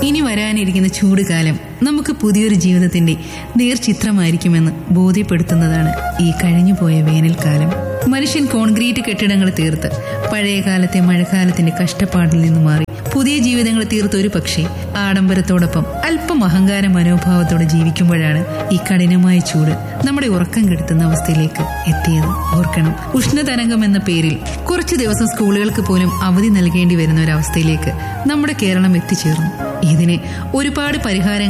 ഇനി വരാനിരിക്കുന്ന ചൂടുകാലം നമുക്ക് പുതിയൊരു ജീവിതത്തിന്റെ നേർചിത്രമായിരിക്കുമെന്ന് ബോധ്യപ്പെടുത്തുന്നതാണ് ഈ കഴിഞ്ഞുപോയ വേനൽക്കാലം മനുഷ്യൻ കോൺക്രീറ്റ് കെട്ടിടങ്ങൾ തീർത്ത് പഴയകാലത്തെ മഴക്കാലത്തിന്റെ കഷ്ടപ്പാടിൽ നിന്ന് മാറി പുതിയ ജീവിതങ്ങൾ തീർത്ത ഒരു പക്ഷേ ആഡംബരത്തോടൊപ്പം അല്പം അഹങ്കാര മനോഭാവത്തോടെ ജീവിക്കുമ്പോഴാണ് ഈ കഠിനമായ ചൂട് നമ്മുടെ ഉറക്കം കെടുത്തുന്ന അവസ്ഥയിലേക്ക് എത്തിയത് ഓർക്കണം ഉഷ്ണതരംഗം എന്ന പേരിൽ കുറച്ചു ദിവസം സ്കൂളുകൾക്ക് പോലും അവധി നൽകേണ്ടി വരുന്ന ഒരവസ്ഥയിലേക്ക് നമ്മുടെ കേരളം എത്തിച്ചേർന്നു ഇതിന് ഒരുപാട് പരിഹാരങ്ങൾ